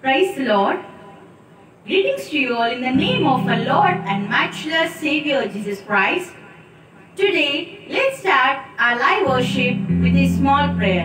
Praise the Lord. Greetings to you all in the name of our Lord and matchless Savior Jesus Christ. Today, let's start our live worship with a small prayer.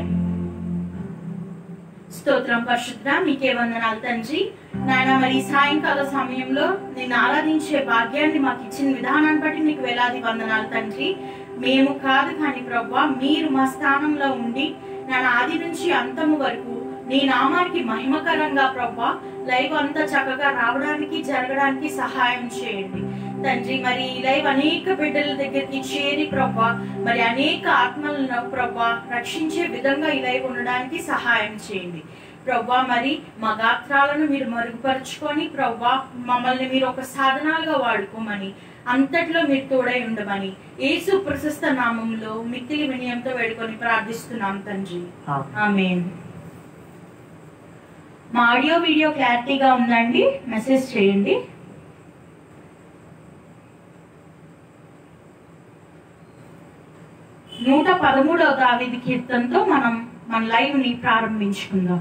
స్తోత్రం పరిశుద్ధ మీకే వందనాలు తండ్రి నాయన మరి ఈ సాయంకాల సమయంలో నేను ఆరాధించే భాగ్యాన్ని మాకు ఇచ్చిన విధానాన్ని బట్టి నీకు వేలాది వందనాలు తండ్రి మేము కాదు కానీ ప్రభా మీరు మా స్థానంలో ఉండి నాన్న ఆది నుంచి అంతము వరకు నీ నామానికి మహిమకరంగా ప్రభా లైవ్ అంతా చక్కగా రావడానికి జరగడానికి సహాయం చేయండి తండ్రి మరి ఈ లైవ్ అనేక బిడ్డల దగ్గరికి చేరి ప్రభా మరి అనేక ఆత్మలను ప్రభా రక్షించే విధంగా ఈ లైవ్ ఉండడానికి సహాయం చేయండి ప్రభా మరి మా గాత్రాలను మీరు మరుగుపరుచుకొని ప్రభా మమ్మల్ని మీరు ఒక సాధనాలుగా వాడుకోమని అంతట్లో మీరు తోడై ఉండమని యేసు ప్రశస్త నామంలో మిక్కిలి వినయంతో వేడుకొని ప్రార్థిస్తున్నాం తండ్రి ఆమేన్ మా ఆడియో వీడియో క్లారిటీగా ఉందండి మెసేజ్ చేయండి నూట పదమూడవ దావిది కీర్తనతో మనం మన లైవ్ ని ప్రారంభించుకుందాం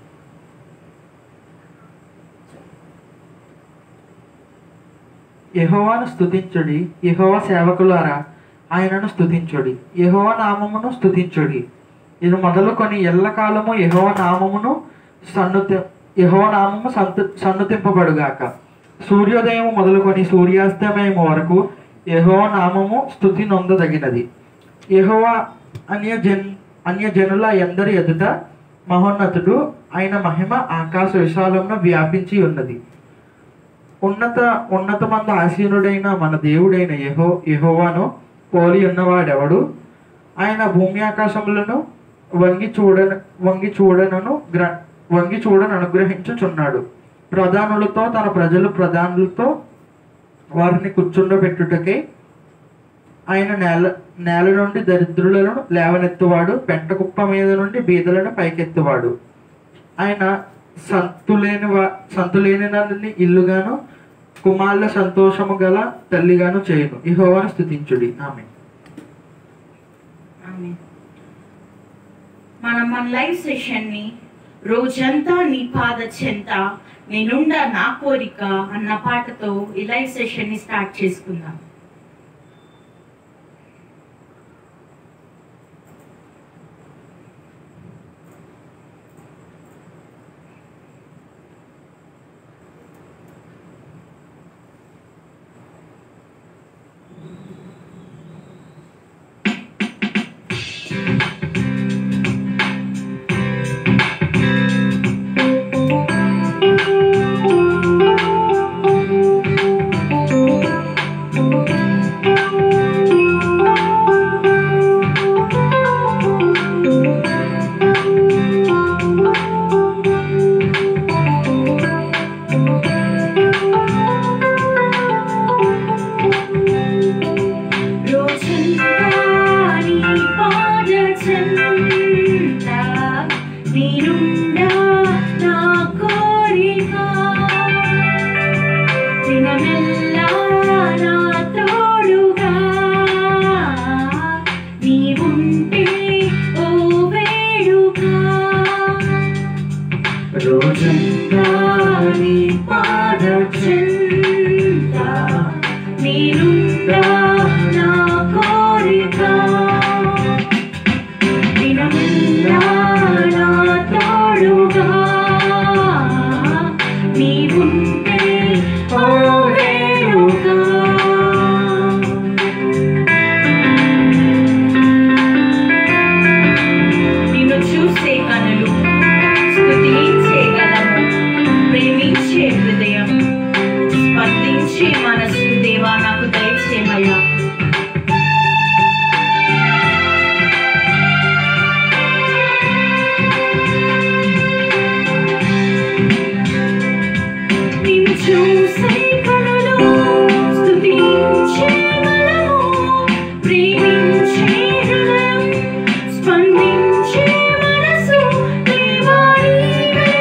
యెహోవాను స్తుతించుడి యెహోవా సేవకులారా ఆయనను స్తుతించుడి యెహోవా నామమును స్తుతించుడి ఇది మొదలుకొని ఎల్లకాలము యెహోవా నామమును సన్నుతి యెహోవా నామము సంతు సన్నుతింపబడుగాక సూర్యోదయము మొదలుకొని సూర్యాస్తమయము వరకు యెహోవా నామము స్తుతి నొందదగినది యెహోవా అన్య జన్ అన్య జనుల ఎందరి ఎదుట మహోన్నతుడు ఆయన మహిమ ఆకాశ విశాలమున వ్యాపించి ఉన్నది ఉన్నత ఉన్నతమంద ఆసీనుడైన మన దేవుడైన యహో యహోవాను పోలి ఉన్నవాడెవడు ఆయన భూమి ఆకాశములను వంగి చూడ వంగి చూడనను గ్ర వంగి చూడను అనుగ్రహించుచున్నాడు ప్రధానులతో తన ప్రజలు ప్రధానులతో వారిని కూర్చుండబెట్టుటకై ఆయన నేల నేల నుండి దరిద్రులను లేవనెత్తువాడు పెంట కుప్ప మీద నుండి బీదలను పైకెత్తువాడు ఆయన సంతులేని వా- సంతులేని నన్ను ఇల్లుగాను కుమారుల సంతోషము గల తల్లిగాను చేయను ఇహోవాను స్థుతించుడి ఆమె ఆమేన్. మనం మన లైవ్ సెషన్ ని రోజంతా నీ పాద చెంత నేనుండ నా కోరిక అన్న పాటతో ఈ లైవ్ సెషన్ ని స్టార్ట్ చేసుకుందాం రోజంతా నీ పాద చెంత నేనుండా నా కోరిక దినమెల్లా నా తోడుగా నీవుంటే ఓ వేడుగా నిన్ను చూసే కనులు స్తుతించే గలము ప్రేమించే హృదయం స్పందించే మనసు దేవా నాకు దయచేమయ్యా నిన్ను చూసే కనులు స్తుతించే గలము ప్రేమించే హృదయం స్పందించే మనసు దేవా నీవే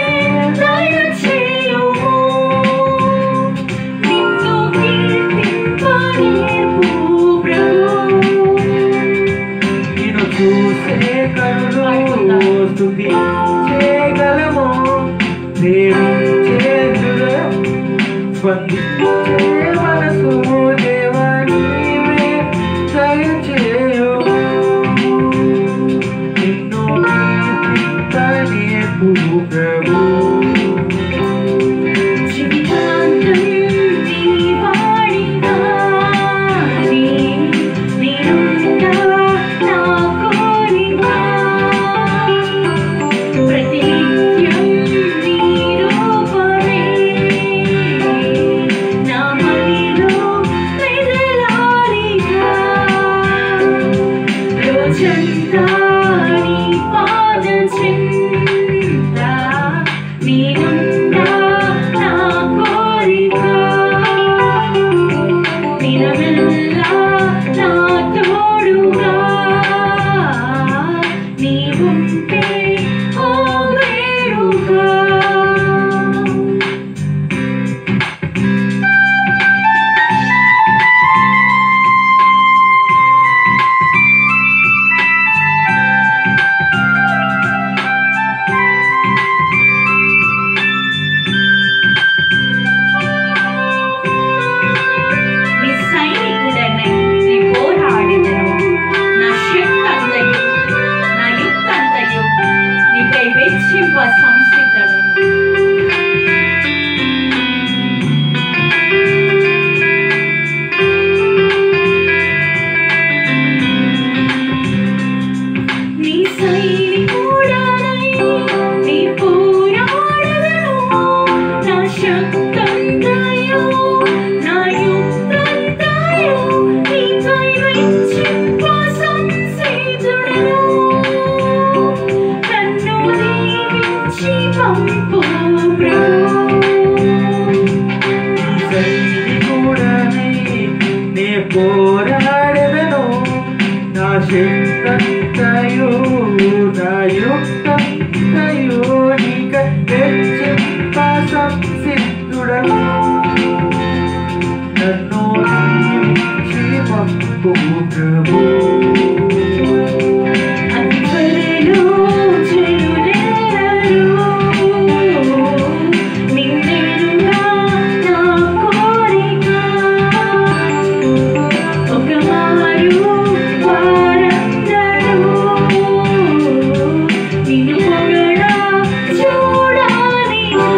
దయచేయుము నిన్ను కీర్తింప నేర్పు దినమెల్లా నా తోడుగా నీవుంటే ఓ వేడుగా నీ సైనికుడనై నీ పోరాడెదను నా శక్తంతయు నా యుక్తంతయు నీకై వెచ్చింప సంసిద్ధడను నీ సైనికుడనై నీ పోరాడెదను నా శక్తంతయు నా యుక్తంతయు నీకై వెచ్చింప సంసిద్ధుడను నన్ను దీవించి పంపు ప్రభు సైనికుడనై నే పోరాడెదను నా శక్తంతయు నా యుక్తంతయు నీక వెచ్చింప సంసిద్ధుడను నన్ను దీవించి పంపు ప్రభు అధిపరులు చెడులెల్లరూ నిన్నెరుగా నా కోరిక ఒక మారు వారందరూ నిన్ను పొగడా చూడాలిగా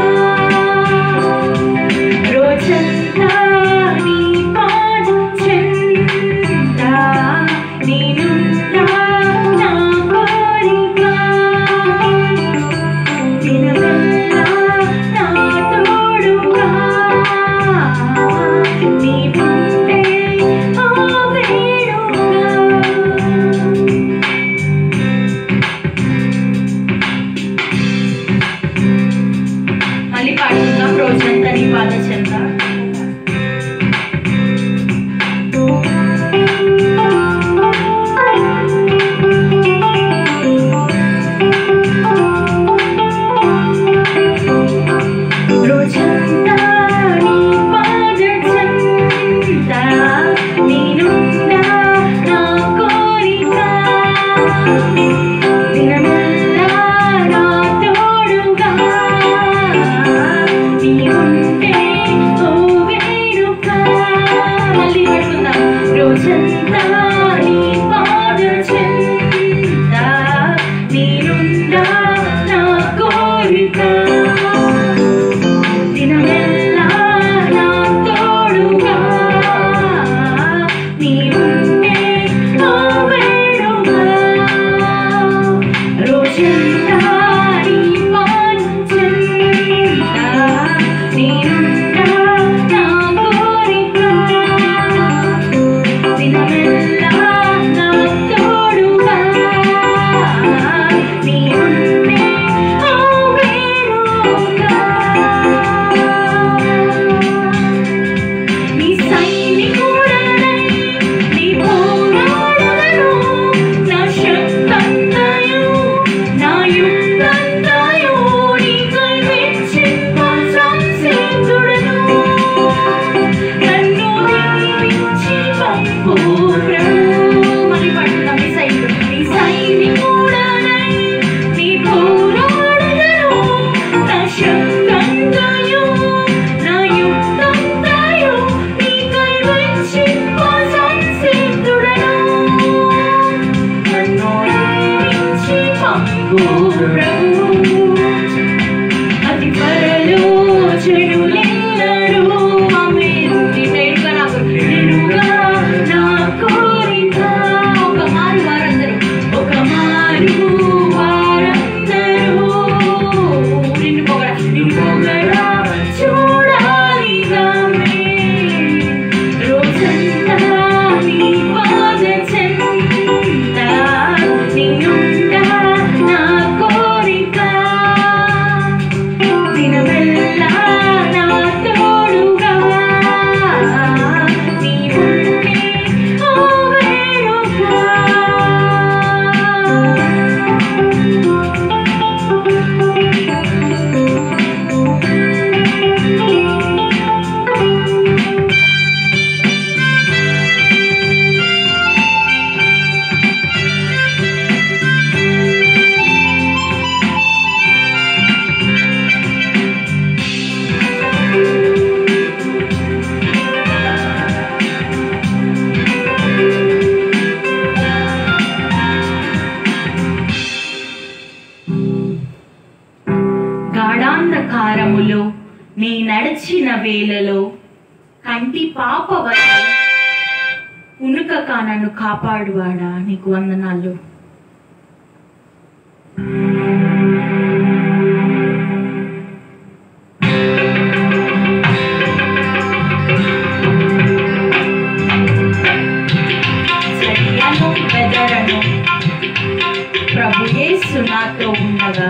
రోజంతా నీ పాదం చెంత నేనుంటా నా కోరిక దినమెల్లా నా తోడుగా నీవుంటే ఓ వేడుగా మళ్ళీ పాడుకుందాం రోజంతా నీ పాద చెంత రోజంతా నీ పాద చెంత నేనుండా నా కోరిక దినమెల్లా నా తోడుగా నీవుంటే ఓ వేడుక మళ్ళీ పడుకుందాం రోజంతా నీ పాద చెంత నేనుండా నా కోరిక దినమెల్లా నా తోడుగా నీవుంటే ఓ వేడుగా రోజంతా నీ పాంచంత నేనుంటా నా కోరిక దినమెల్లా నడచిన వేళలో కంటి పాప వల్ల ఉనుకక నన్ను కాపాడువాడా నీకు వందనాలు చర్యను బెదరను ప్రభుయే సునాతో ఉండగా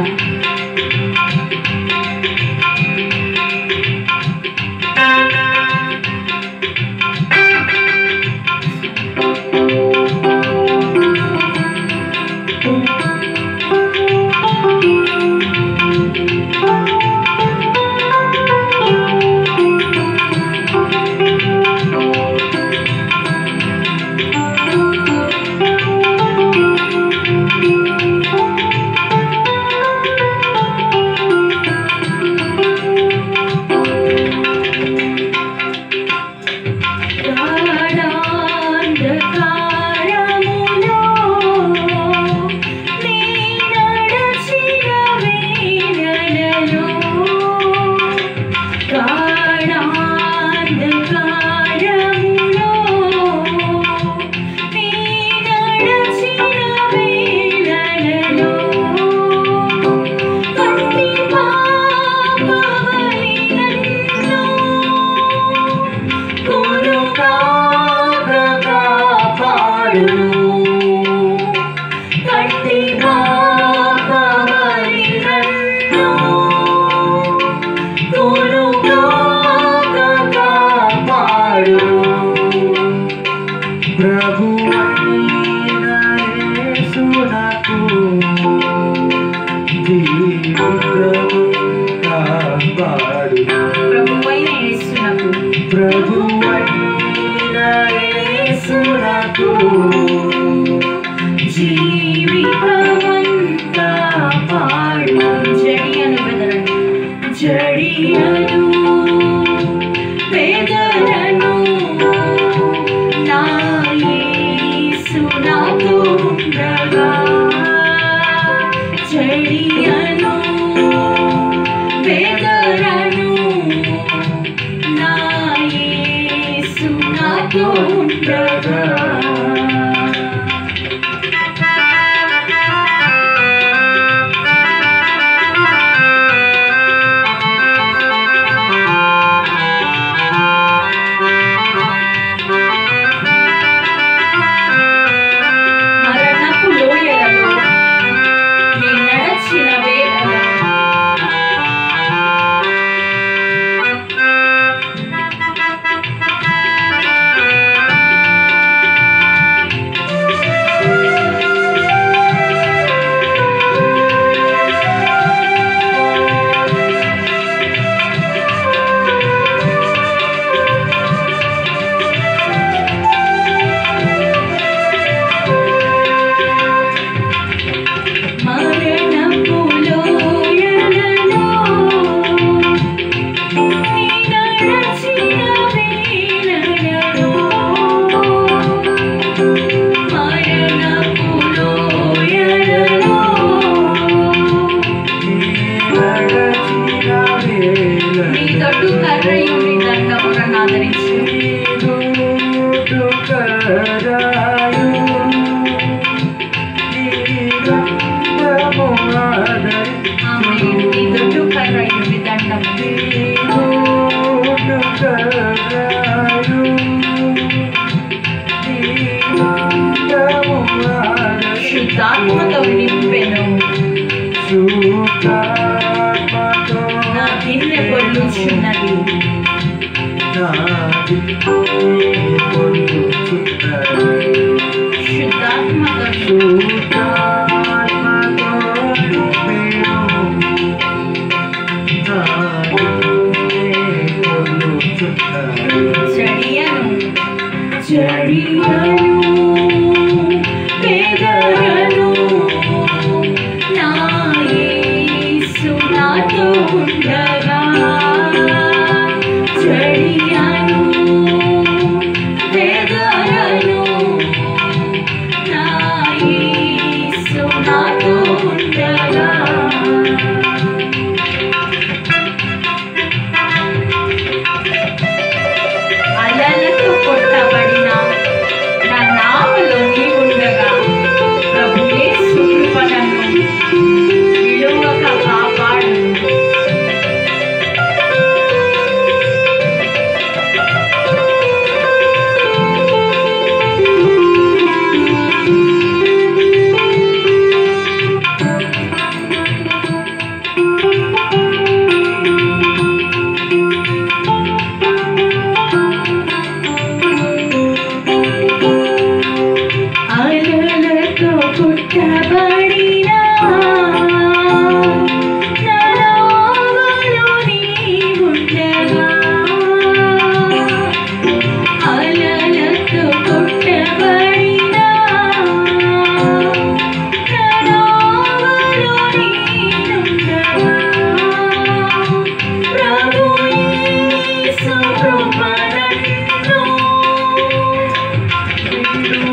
గాఢాంధకారములో నీ నడచిన వేళలలో గాఢాంధకారములో నీ నడచిన వేళలలో కంటి పాపవలి నన్ను కొనుకాక కాపాడును. కంటి పాపవలి నన్ను కొనుకాక కాపాడును. ప్రభువైన యేసు నాకు జీవితము కాపాడును. ప్రభువైన యేసునకు ప్రభువైన యేసు నాకు జీవితమంతా పాడు జడియను బెదరను జడియను బెదరను నా యేసు నాతో ఉండగా జడియను బెదరను నా యేసు నాతో ఉండగా మరణపు లోయలలో నీ నడచిన వేళలో మరణపు లోయలలో నీ నడచిన వేళలలో మరణపు లోయలలో నడచిన నీ వేళ తొట్టు కర్రయు నీ దండములను ఆదరించు ఆమె నీ తొట్టు కర్రయు నీ దండము శుద్ధాత్మతో నింపెను నా గిన్నె పొల్లుచున్నది శుద్ధాత్మతో జడియను జడియను పేదలను నా యేసు నాతో ఉండగా జడియను పేదలను నా యేసు నాతో ఉండగా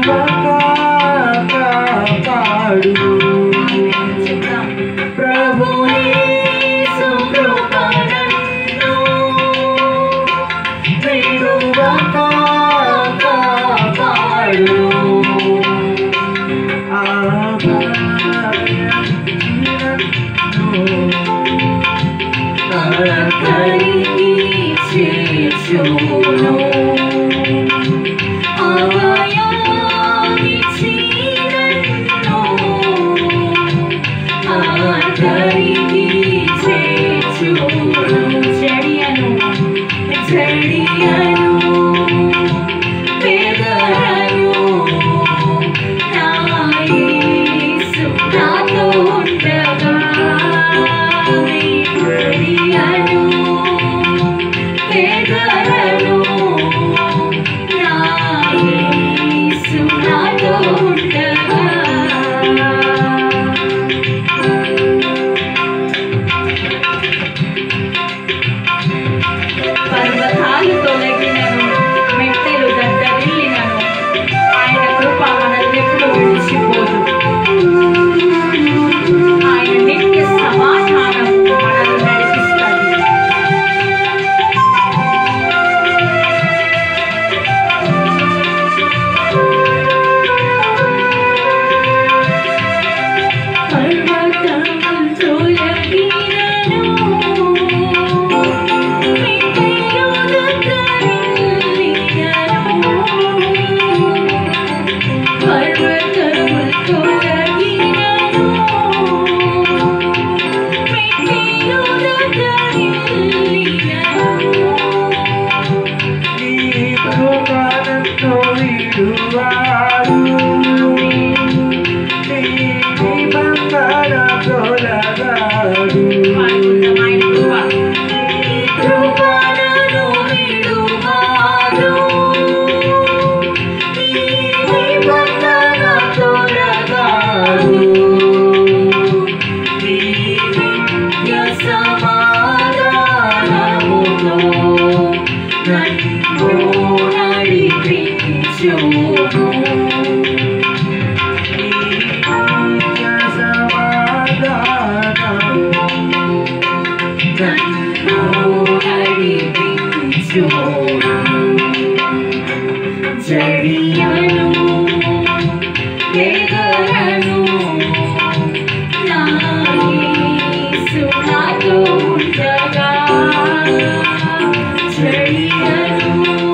కాపాడు చెప్తాం ప్రభు యేసు కృప నన్ను విడువక కాపాడు. అక్కడికి చేర్చును అభయామిచ్చి నన్ను అక్కడికి చేర్చును చెడియను చెడియను పేదలను నా యేసు నాతో ఉండగా చెడియను పేదలను నా యేసు నాతో ఉండగా పర్వతాలు తొలగినను మెట్టెలు దద్దరిల్లినను ఆయన కృప మనల్ని ఎప్పుడు విడిచిపోదు ఆయన నిత్య సమాధానం మనల్ని నడిపిస్తుంది పర్వతం తొలగినను మెట్టెలు దద్దరిల్లినను పర్వతము తొలగినను మెట్టెలు దద్దరిల్లినను నీ కృపణతో విడువాడు నీ నిబంధన తొలగాడు పాడుకుందాం ఆయన కృప కృపణను విడువాడు నీ నిబంధన తొలగాడు నీ నిత్య సమాధానముతో నన్ను నడిపించును జడియను వేదనను నా యేసు నాతో ఉండగా జడియను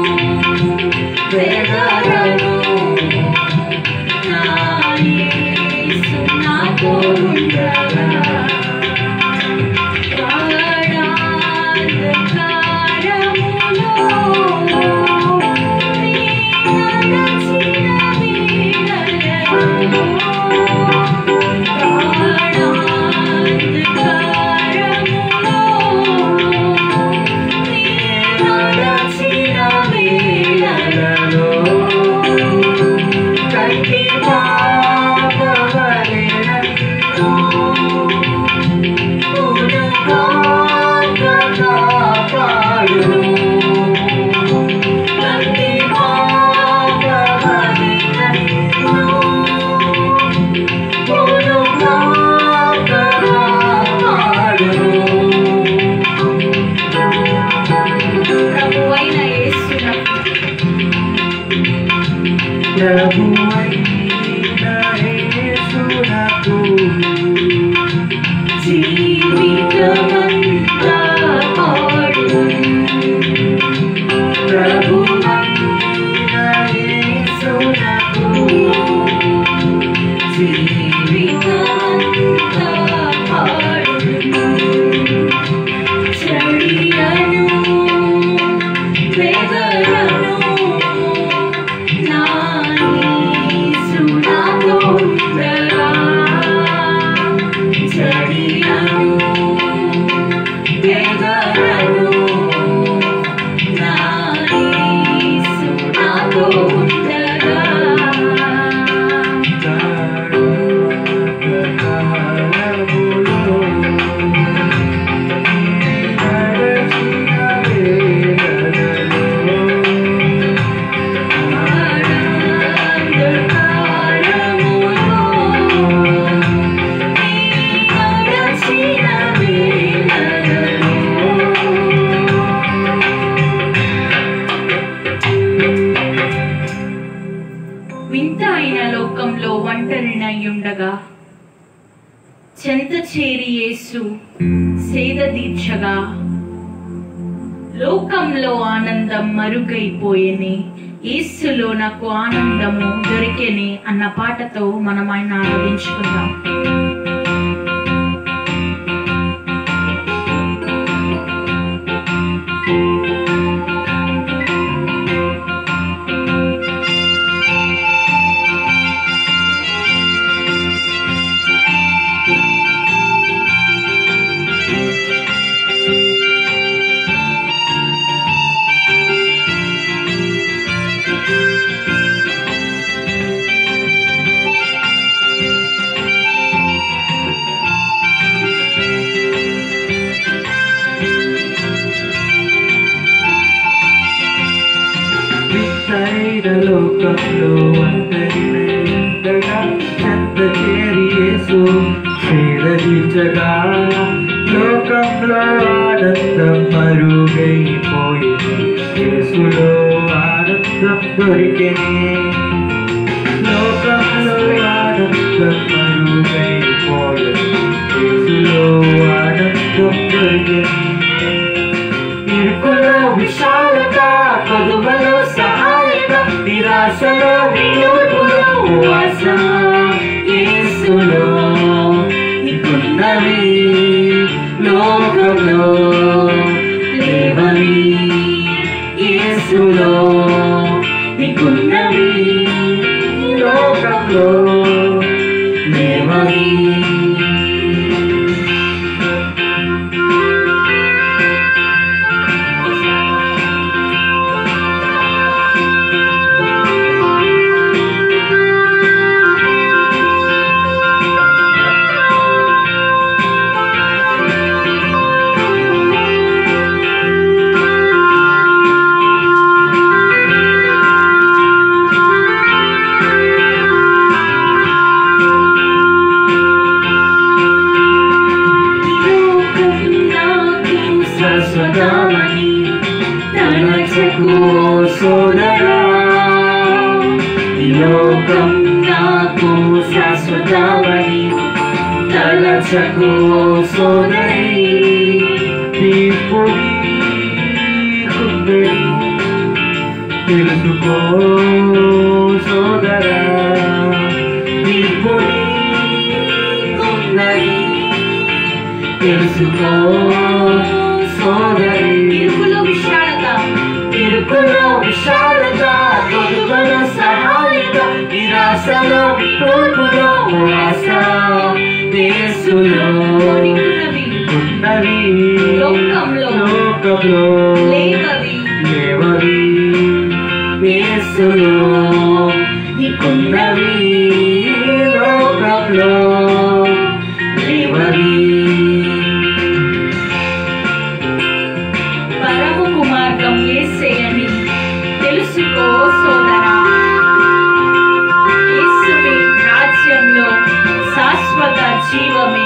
వేదనను నా యేసు నాతో ఉండగా ప్రభువైన యేసునకు ప్రభువైన యేసునకు జీవితమంతా పాడును ప్రభువైన యేసునకు జీవితమంతా పాడును చెడియను వేదనను నా విశాలమైన లోకంలో ఒంటరినయ్యుండగా చెంత చేరి యేసు సేద తీర్చగా లోకంలో ఆనందం మరుగైపోయేని యేసులో నాకు ఆనందము దొరికెని అన్న పాటతో మనం ఆయన ఆరాధించుకుందాం విస్తరైన లోకంలో ఒంటరినైండగా చెంత చేరి యేసు సేదరించగా లోకంలో ఆనందం మరుగైపోయింది యేసులో ఆనందం దొరికెనే లోకంలో ఆనందం మరుగైపోయింది యేసులో ఆనందం దొరికెనే ఇరుకులో విశాలత కొదువలో సహాయత నిరాశలో విలువలో ఆశ యేసులో నీకున్నవి లోకంలో లేవని యేసులో నీకున్నవి లోకంలో లేవని శాశ్వతమని తలచకు సోదరా ఈ లోకం నాకు శాశ్వతమని తలచకు సోదరి తీర్పుని కుందరి తెలుసుకో సోదరా తీర్పుని కుందరి తెలుసుకో సోదరి ఇరుకులో విశాలత ఇరుకులో విశాలత కొలువలో సహాయత నిరాశలో తోపులో ఆశ యేసులో నీకున్నవి ఉన్నవి లోకంలో లోకంలో లేవవి లేవవి యేసులో నీకున్నవి లోకంలో లేవవి పరముకు మార్గం యేసేయని తెలుసుకో సోదరా యేసుని రాజ్యంలో శాశ్వత జీవమే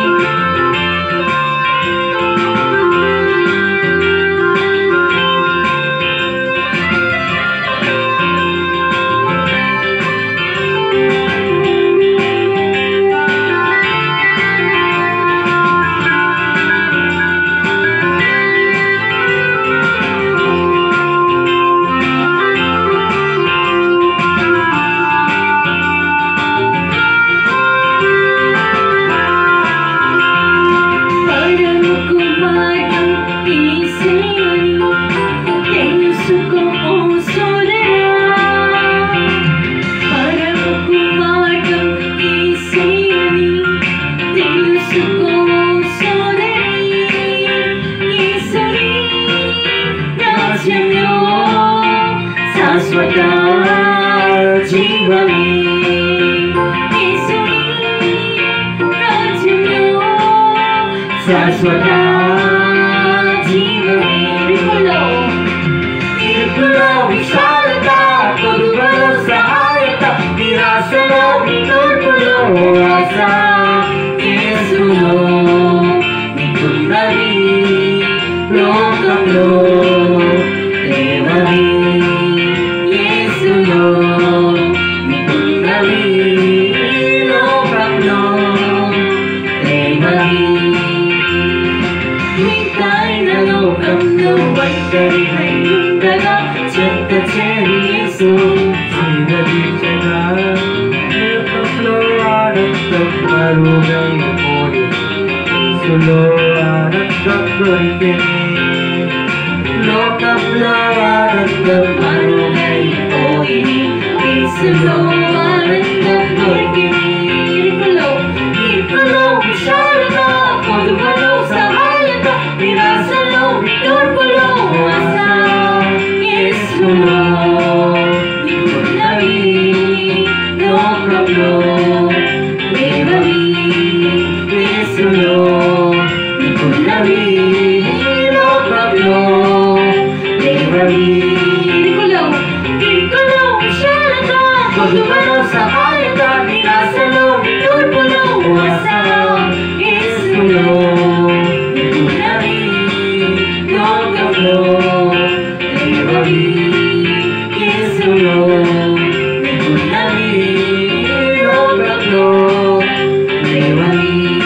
పరముకు మార్గం యేసేయని తెలుసుకో సోదరా పరముకు మార్గం యేసేయని తెలుసుకో సోదరి యేసుని రాజ్యంలో శాశ్వత జీవమే యేసుని రాజ్యంలో శాశ్వత జీవమే ఇరుకులో ఇరుకులో విశాలత కొలువలో సహాయత నిరాశలో వినోపులో ఆశ యేసులో నీకున్నవి లోకంలో లేవని యేసులో నీకున్నవి యేసులో ఆనందం దొరికింది లోకంలో ఆనందం మరుగైపోయి యేసులో ఆనందం దొరికింది ఇరుకులో ఇరుకులో విశాలత పొదుపులో సహాయత నిరాశలో తూర్పులో ఆశ యేసులో నీకున్నవి లోకంలో లేవవి యేసులో నీకున్నవి లోకంలో లేవవి ఇరుకులో ఇరుకులో విశాలత పొదుపులో సహాయత నిరాశలో తూర్పులో ఆశ యేసులో నీకున్నవి లోకంలో లేవవి యేసులో నీకున్నవి లోకంలో లేవవి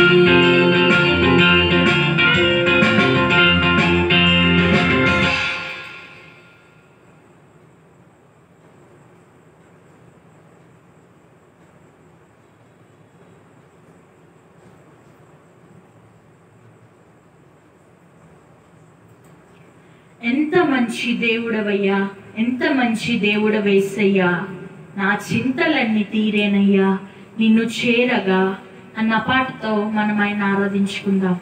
ఎంత మంచి దేవుడవయ్యా ఎంత మంచి దేవుడవేసయ్యా నా చింతలన్నీ తీరేనయ్యా నిన్ను చేరగా అన్న పాటతో మనం ఆయన ఆరాధించుకుందాం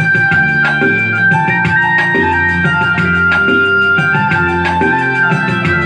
యేసులో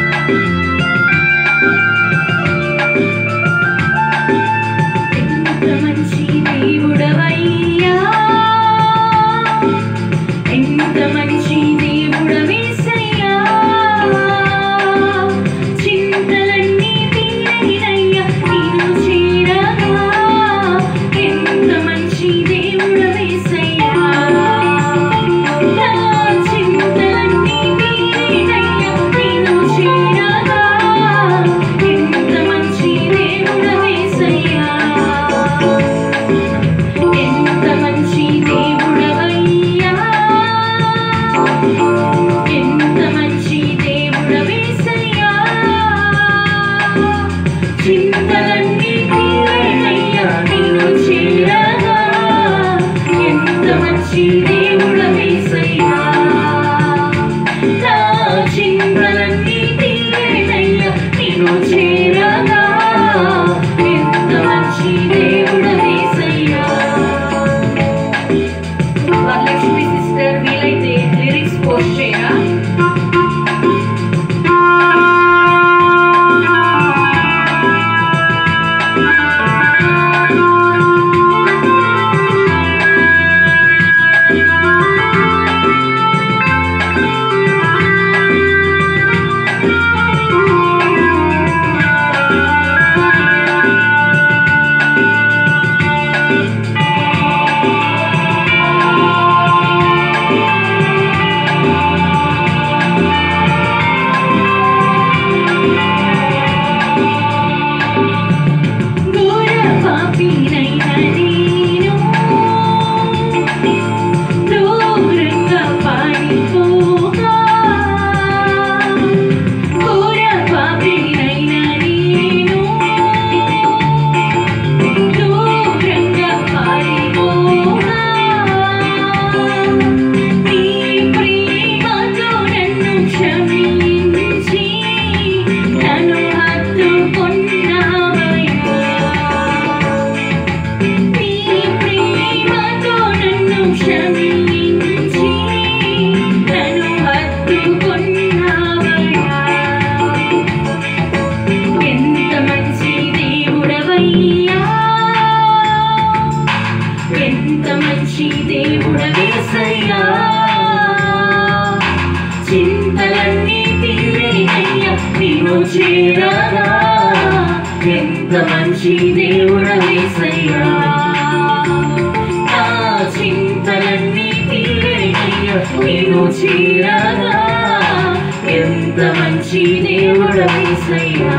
ఎంత మంచి దేవుడవేసయ్యా నా చింతలన్నీ తీరేనయ్యా నేను చీరగా ఎంత మంచి దేవుడవేసయ్యా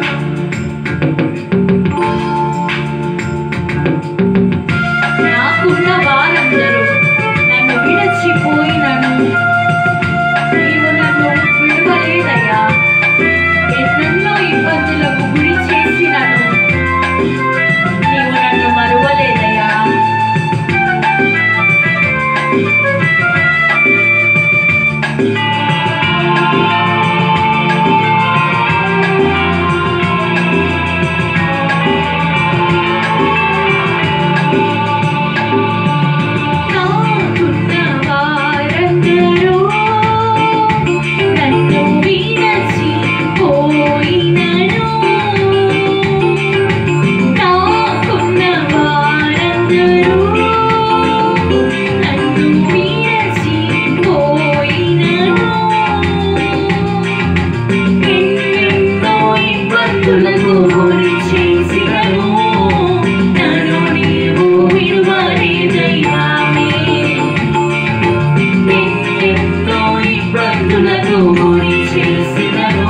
నాకున్న వారందరూ నన్ను విడచిపోయినను నీవు నన్ను విడవలేదయ్యా ఎన్నెన్నో ఇబ్బందులకు గురి చేసినను నీవు నన్ను మరువలేదయ్యా నాకున్న వారందరూ నన్ను విడచి పోయినను నాకున్న వారందరూ నన్ను విడచి పోయినను ఎన్నెన్నో ఇబ్బందులకు గురి చేసినను నన్ను నీవు విడువలేదయ్యామే ఎన్నెన్నో ఇబ్బందులకు గురి చేసినను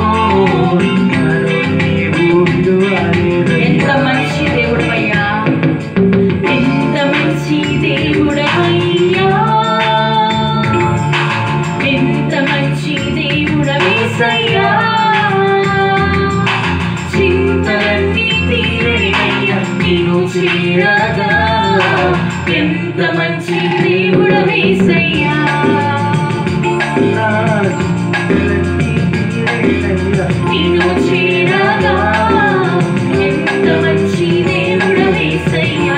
ఎంత మంచి దేవుడవయ్యా ఎంత మంచి దేవుడవయ్యా ఎంత మంచి దేవుడవేసయ్యా చింతలన్నీ తీరేనయ్యా నేను చేరగా ఎంత మంచి దేవుడవేసయ్యా నేను చేరగా ఎంత మంచి దేవుడవేసయ్యా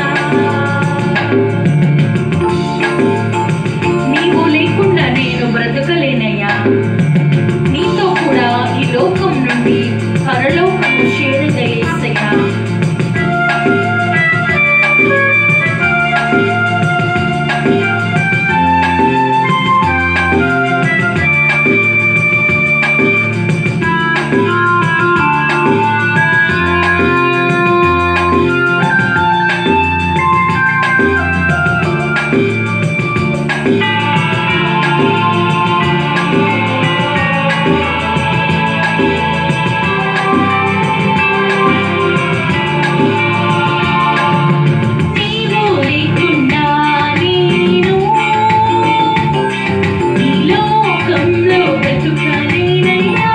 నీవు లేకుండా నేను బ్రతకలేనయ్యా నీతో కూడా ఈ లోకం నుండి పరలోకము చేరదయేసయ్యా నీవు లేకుండా నేను ఈ లోకంలో బ్రతుకలేనయ్యా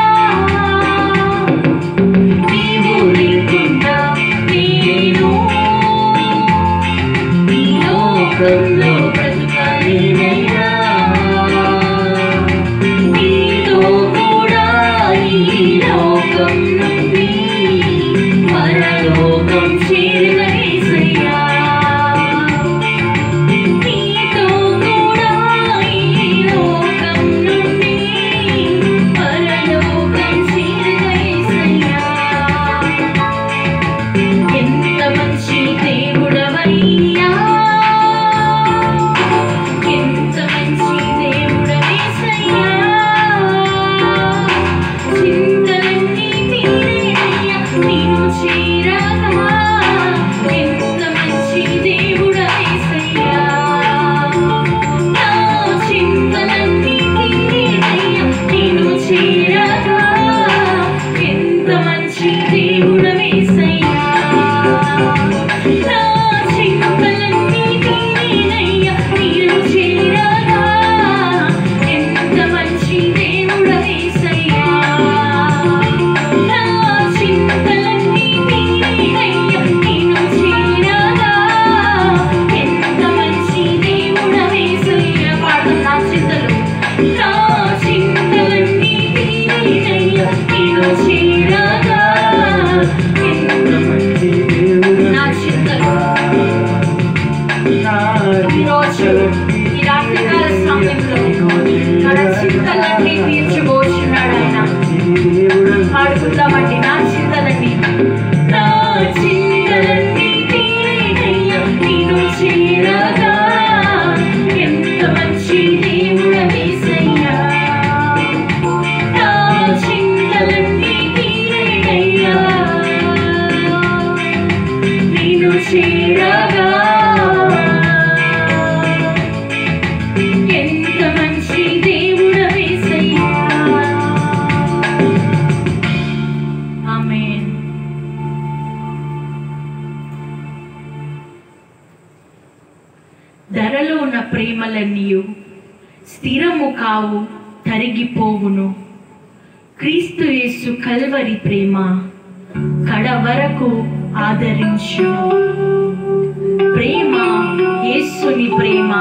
నీవు లేకుండా నేను ఈ లోకంలో బ్రతుకలేనయ్యా నీతో కూడా ఈ లోకం నుండి పరలోకం చేరగేసయ్యా నీతో కూడా ఈ లోకం నుండి పరలోకం చేరగేసయ్యా ఎంత మంచి దేవుడవయ్యా ఎంత మంచి దేవుడవేసయ్యా చింతలన్నీ తీరేనయ్యా నేను చేరగా ఎంత మంచి దేవుడవేసయ్యా నా చింతలన్నీ తీరేనయ్యా నేను చేరగా ఎంత మంచి దేవుడవేసయ్యా నా చింతలన్నీ తీరేనయ్యా నేను చేరగా ఎంత మంచి దేవుడవేసయ్యా నా చింతలన్నీ తీరేనయ్యా నేను చేరగా ఎంత మంచి దేవుడవేసయ్యా పాడదాం నా చింతలు నా చింతలన్నీ తీరేనయ్యా నేను చేరగా ఎంత నా చింతలు ఈరోజు ఈ రాత్రికాల సమయంలో మన చింతలన్నీ తీర్చబోచున్నాడు ఆయన పాడుకుందామండి నా చింతలన్నీ నా చింతలన్నీ తీరేనయ్యా నేను చేరగా ఎంత మంచి దేవుడవేసయ్యా నా చింతలన్నీ తీరేనయ్యా ప్రేమలన్నీ స్థిరము కావు తరిగిపోవును క్రీస్తు యేసు కల్వరి ప్రేమ కడ వరకు ఆదరించును ప్రేమ యేసుని ప్రేమ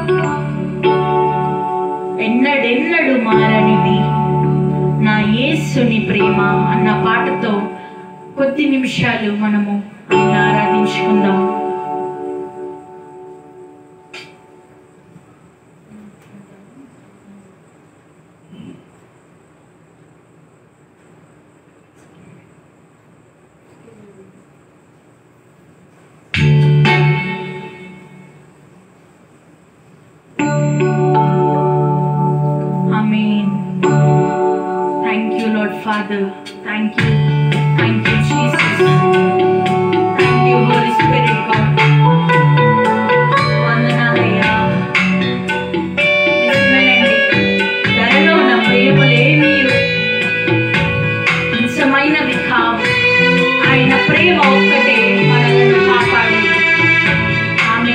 ఎన్నడెన్నడు మారనిది నా యేసుని ప్రేమ అన్న పాటతో కొద్ది నిమిషాలు మనము ఆయన ఆరాధించుకుందాం Amen. Thank you, Lord Father. Thank you. Thank you, Jesus. Thank you, Holy Spirit, God. వందనాలయ్యా. నిజమేనండి. ధరలో ఉన్న ప్రేమలేమీ నిజమైనవి కావు ఆయన ప్రేమ ఒక్కటే మనల్ని కాపాడేది ఆమె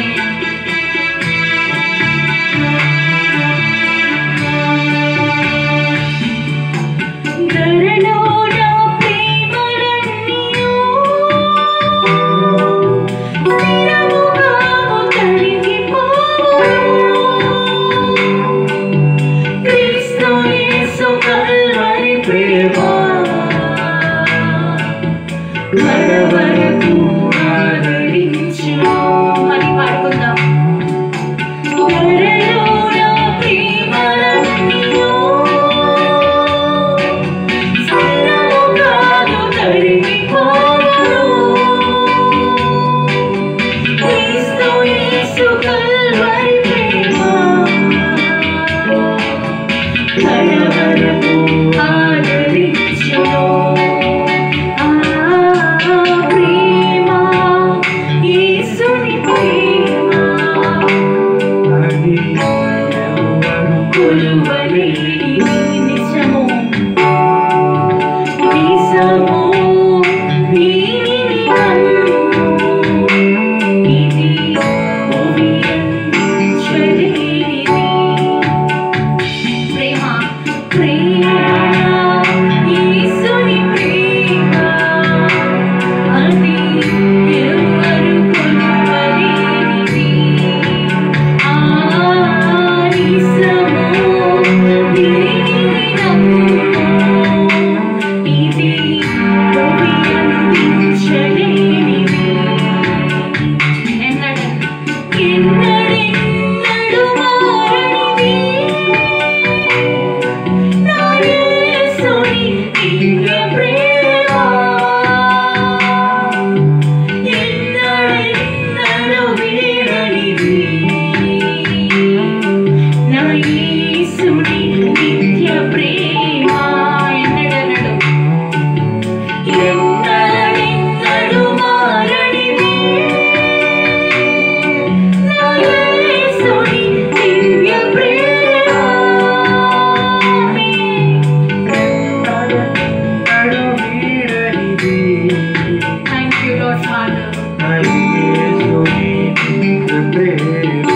ధరలో నా ప్రేమలన్నీయు స్థిరముగా తరిగిపోవును. క్రీస్తు యేసు కల్వరి ప్రేమ కడవరకు ఆదరించును. మరి పాడుకుందాం ధరలో నా ప్రేమలన్నీయు సన్నముగాను తరిగిపోవును. క్రీస్తు యేసు కల్వరి ప్రేమ కడవరకు ఆదరించును. ఆ ప్రేమ, యేసుని ప్రేమ అది ఎవరు కొలువలేని నిజము నిజము దీనిని నమ్ము. ఇది ఊహించలేనిది. ప్రేమ ప్రేమ యేసుని ప్రేమ అది ఎవరు కొలువలేనిది. ఆ నిజము దీనిని నమ్ము. ఇది ఊహించలేనిది. ఎన్నడ ఎన్నడెన్నడు మారనిది నా యేసుని దివ్య ప్రేమ ఎన్నడెన్నడు వీడనిది నా యేసుని నిత్య ప్రేమ ఎన్నడెన్నడు ఎన్నడెన్నడు మారనిది నా యేసుని దివ్య ప్రేమ నడు వీడనిది థ్యాంక్ యూ లార్డ్ ఫాదర్ అది యేసుని నిత్య ప్రేమ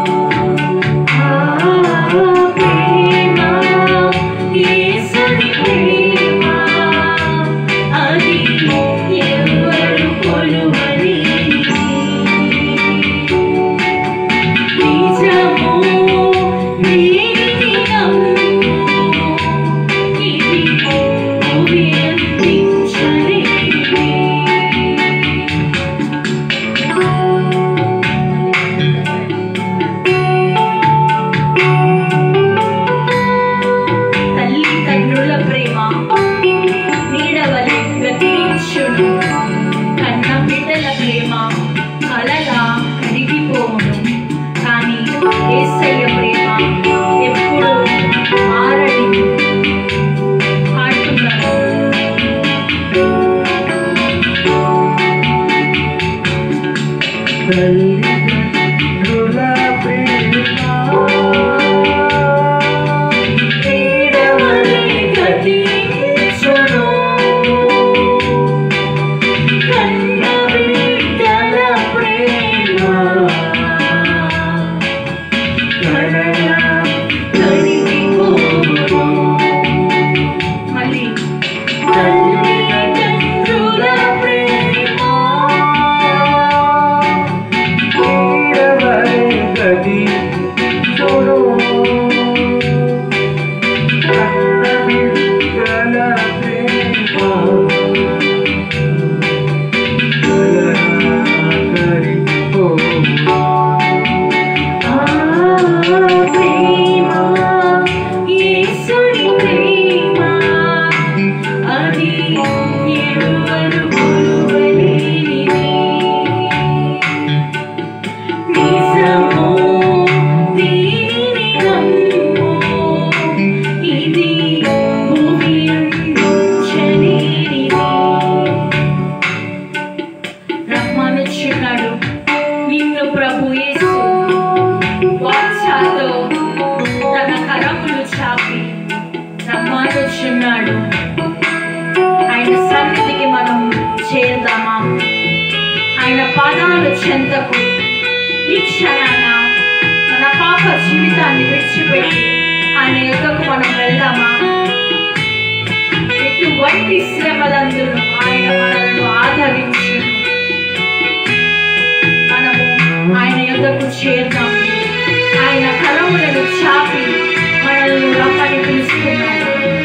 ప్రేమ యేసుని ప్రేమ అది ఎవరు కొలువలేనిది నిజము దీనిని నమ్ము ఇది ఊహించలేనిది తల్లి తండ్రుల ప్రేమ నీడవలె గతించును కన్న బిడ్డల ప్రేమ కలలా కరిగిపోవును కానీ ఏసయ్య ప్రేమ ఎప్పుడు మారని పాడుతున్నారు తల్లిదండ్రుల ప్రేమ నీడవలె గతించును కన్న బిడ్డల ప్రేమ తల్లిదండ్రుల ప్రేమ నీడవలె గది చూడు కన్న బిడ్డల ప్రేమ కలకరిపోవు. ఆ ప్రేమ యేసుని ప్రేమ అది ఎరువరు కొలువలేనిది నిజము దీనిని నమ్ము ఇది భూమి అందించలేనిది రమ్మనుచున్నాడు నిన్ను ప్రభు యేసు వాత్సాతో తన కరములు చాపి రమ్మనుచున్నాడు ఆయన సన్నిధికి మనం చేద్దామా ఆయన పాదాల చెంతకు ఈ క్షణాన మన పాప జీవితాన్ని విడిచిపెట్టి ఆయన యొక్కకు మనం వెళ్దామా ఎటువంటి శ్రమలందును ఆయన మనలను ఆదరించు మనము ఆయన యొక్కకు చేద్దాం ఆయన కరములను చాపి మనల్ని రమ్మని పిలుస్తున్నాడు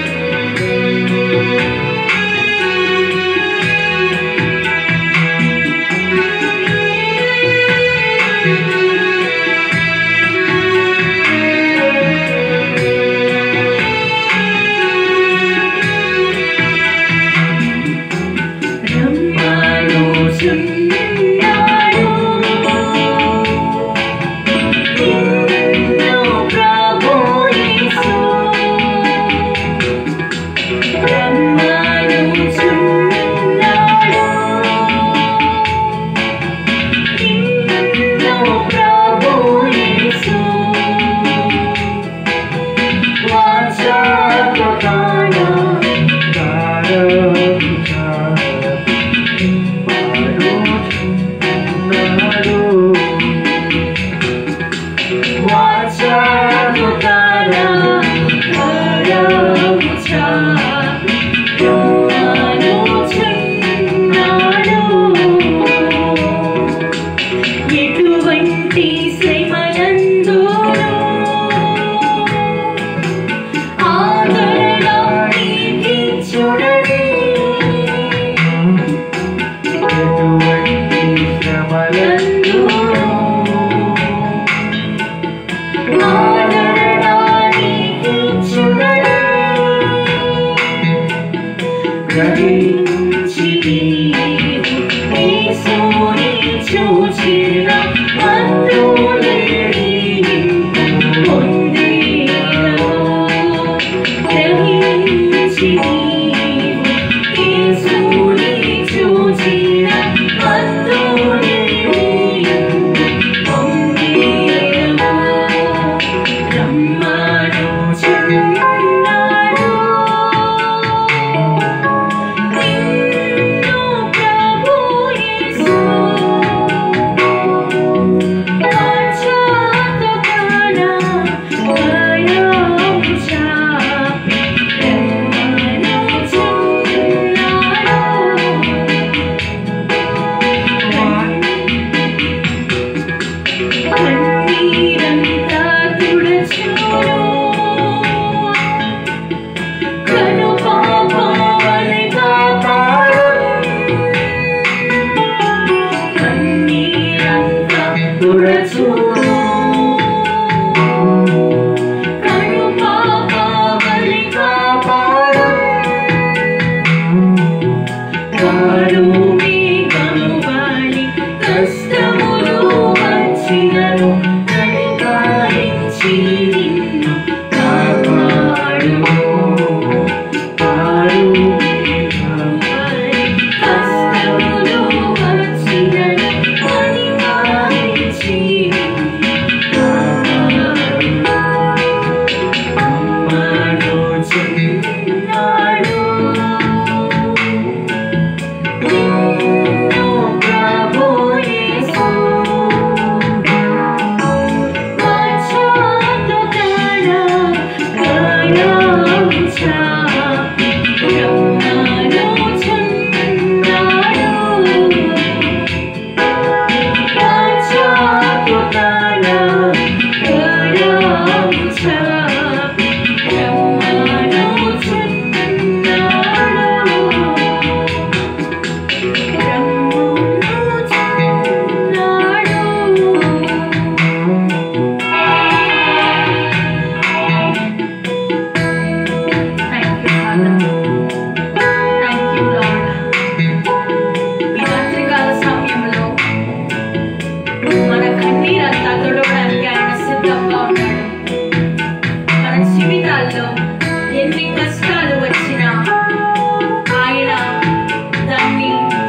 రమ్మనుచున్నాడు నిన్ను ప్రభు యేసు రమ్మనుచున్నాడు నిన్ను ప్రభు యేసు వాచాకు తానా ఎటువంటి శ్రమనందును ఆదరణ నీకి చూడని ఆదరణ నీకి చూడని గ్రహించి నీవు యేసుని చూచిన అందులేని పొందేదవు. గ్రహించి నీవు యేసుని చూచిన అందులేని పొందేదవు. రమ్మనుచున్నాడు నిన్ను ప్రభు యేసు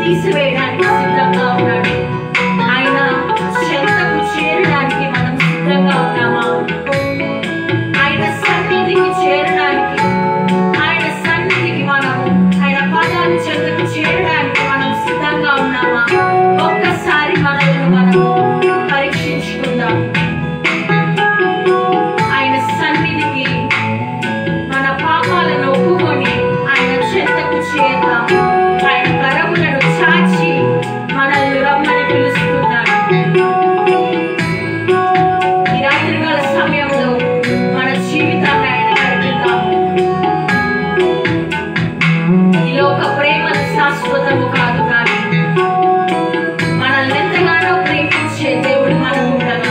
తీసివేయడానికి సిద్ధంగా ఉన్నాడు ఆయన చెంతకు చేరడానికి మనం సిద్ధంగా ఉన్నామా ఆయన సన్నిధికి చేరడానికి ఆయన సన్నిధికి మనము ఆయన పాదాల చెంతకు చేరడానికి మనం సిద్ధంగా ఉన్నామా ఒక్కసారి మనల్ని మనము పరీక్షించుకుందాం ఆయన సన్నిధికి మన పాపాలను ఒప్పుకొని ఆయన చెంతకు చేద్దాం ఆయన కరములను చాచి మనల్ని రమ్మని పిలుస్తున్నాడు ఈ రాత్రికాల సమయంలో మన జీవితాన్ని ఆయన నడిపిద్దాం ఈ లోక ప్రేమలు శాశ్వతము కాదు కానీ మనల్ని ఎంతగానో ప్రేమించే దేవుడు మనకు ఉండగా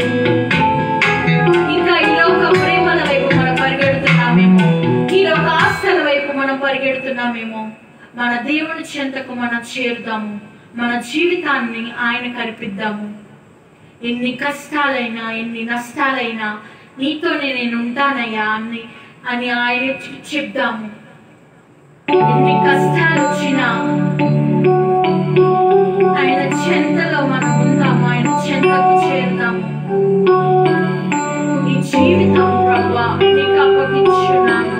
ఇంకా ఈ లోక ప్రేమల వైపు మనం పరిగెడుతున్నామేమో ఈ లోక ఆశల వైపు మనం పరిగెడుతున్నామేమో మన దేవుని చెంతకు మనం చేరుదాము మన జీవితాన్ని ఆయన కల్పిద్దాము ఎన్ని కష్టాలైనా ఎన్ని నష్టాలైనా నీతోనే నేను ఉంటానయ్యా అని అని ఆయన చెప్దాము ఎన్ని కష్టాలు వచ్చినా ఆయన చెంతలో మనం ఉందాము ఆయన చెంతకు చేరుదాము ఈ జీవితం ప్రభా నీకు అప్పగించున్నాను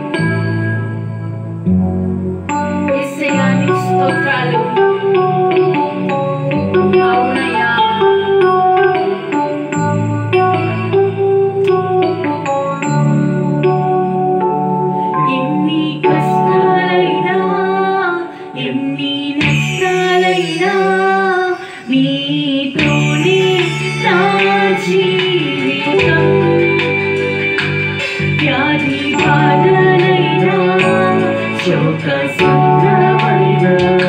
యేసయ్యా, నీకు స్తోత్రాలు అవునయ్యా ఎన్ని కష్టాలైనా ఎన్ని నష్టాలైనా నీతోనే నా జీవితం వ్యాధి బాధలైనా శోక సంద్రమైన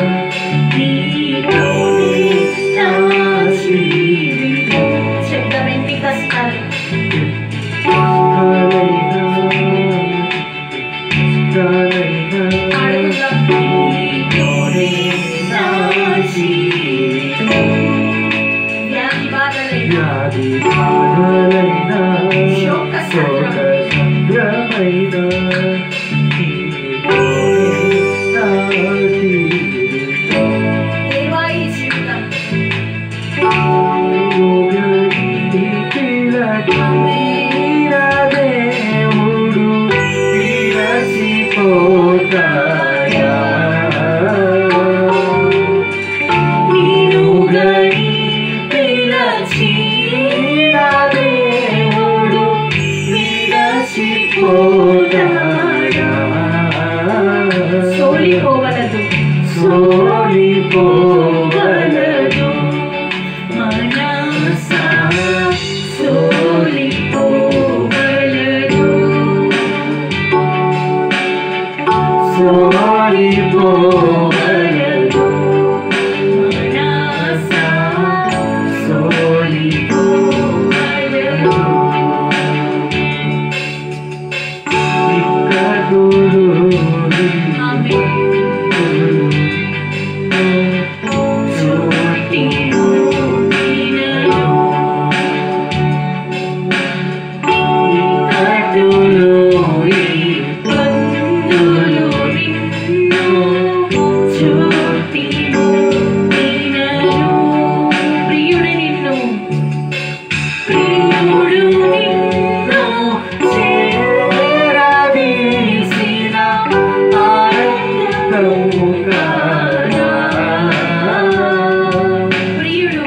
నీతోనే నా జీవితం చెప్తాం ఎన్ని కష్టాలు అడుగుదాం నీతోనే నా జీవితం వ్యాధి బాధలైనా శోక దేవా ఈ జీవితం నీరు గడి పిలచి దేవుడు సోలిపోవలదు సోలిపోగలదు మనస సోలిపోవలదు సోలిపోగలదు మనస సోలిపోగలదు ప్రియుడి నిన్ను ప్రియుడు నిన్ను చేరదీసిన ఆనందము కాదా. ప్రియుడు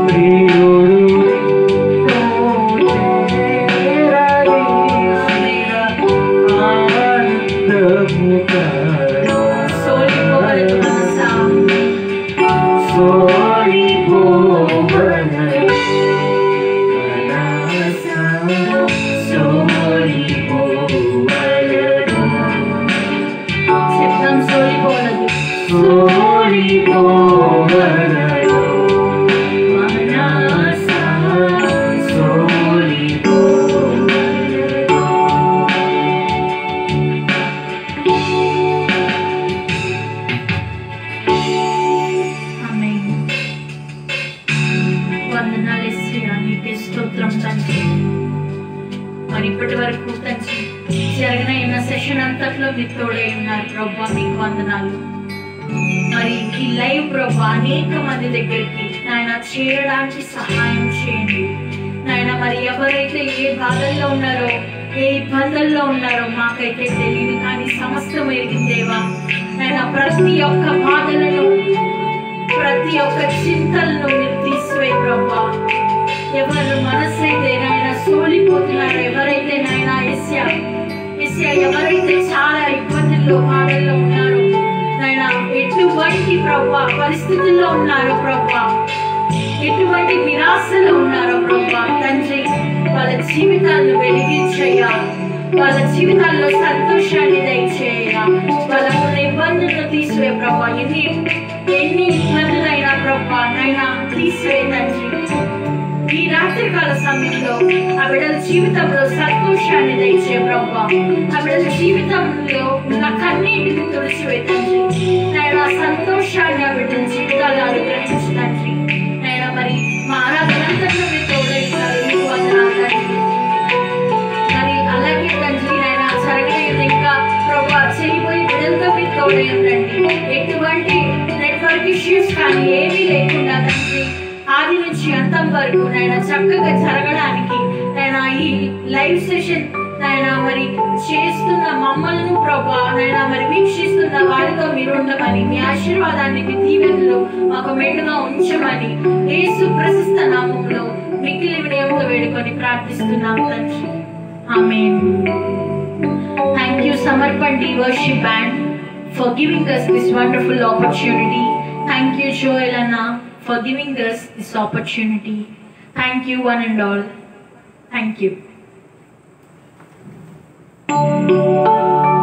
సోలిపోవలదు మనసా చెప్తాం సోలిపోవలదు మనసా ఆమేన్. వందనాలు యేసయ్యా, నీకే స్తోత్రం తండ్రి మరి ఇప్పటి వరకు తండ్రి జరిగిన ఎన్న సెషన్ అంతట్లో మీరు తోడే ఉన్నారు ప్రభా మీకు వందనాలు మరి ఈ లైవ్ ప్రభా అనేక మంది దగ్గరికి నాయన చేరడానికి సహాయం చేయండి నాయన మరి ఎవరైతే ఏ బాధల్లో ఉన్నారో ఏ ఇబ్బందుల్లో ఉన్నారో మాకైతే తెలియదు కానీ సమస్తం ఎరిగిందేవా నాయన ప్రతి ఒక్క బాధలను ప్రతి ఒక్క చింతలను మీరు తీసివే ప్రభా ఎవరు మనసైతే నాయన సోలిపోతున్నారు ఎవరైతే నాయన ఎస్య ఎస్య ఎవరైతే చాలా ఇబ్బందుల్లో బాధల్లో ఉన్నారో నాయన ఎటువంటి ప్రభా పరిస్థితుల్లో ఉన్నారు ప్రభా ఎటువంటి నిరాశలో ఉన్నారో ప్రభా తండ్రి వాళ్ళ జీవితాలను వెలిగించయ్యా వాళ్ళ జీవితాల్లో సంతోషాన్ని దయచేయ వాళ్ళకు ఉన్న ఇబ్బందులను తీసివే ప్రభా ఎన్ని ఎన్ని ఇబ్బందులైనా ప్రభా నైనా తీసివే తండ్రి ఈ రాత్రికాల సమయంలో ఆ బిడ్డల జీవితంలో సంతోషాన్ని దయచే ప్రభా ఆ బిడ్డల జీవితంలో ఉన్న కన్నీటిని తుడిచివే తండ్రి నేను ఆ సంతోషాన్ని ఆ బిడ్డల జీవితాలు అనుగ్రహించి తండ్రి నేను మరి మా ఆరాధనంతట్లో మీరు తోడైతున్నారు మీకు వందనాలు తండ్రి మరి అలాగే తండ్రి నేను జరగలేదు ఇంకా ప్రభా చేయబోయి బిడ్డలతో మీరు తోడై ఉండండి ఎటువంటి నెట్వర్క్ ఇష్యూస్ కానీ ఏమీ లేకుండా తండ్రి ఆది నుంచి అంతం వరకు నేను చక్కగా జరగడానికి నేను ఈ లైవ్ సెషన్ నాయన మరి చేస్తున్న మమ్మల్ని ప్రభా నాయన మరి వీక్షిస్తున్న వారితో మీరు ఉండమని మీ ఆశీర్వాదాన్ని మీ దీవెనలో మాకు మెండుగా ఉంచమని యేసు ప్రశస్త నామంలో మిగిలి వినయంతో వేడుకొని ప్రార్థిస్తున్నాం తండ్రి ఆమేన్ థ్యాంక్ యూ సమర్పండి worship band for giving us this wonderful opportunity. Thank you, Joel Anna, for giving us this opportunity. Thank you, one and all. Thank you.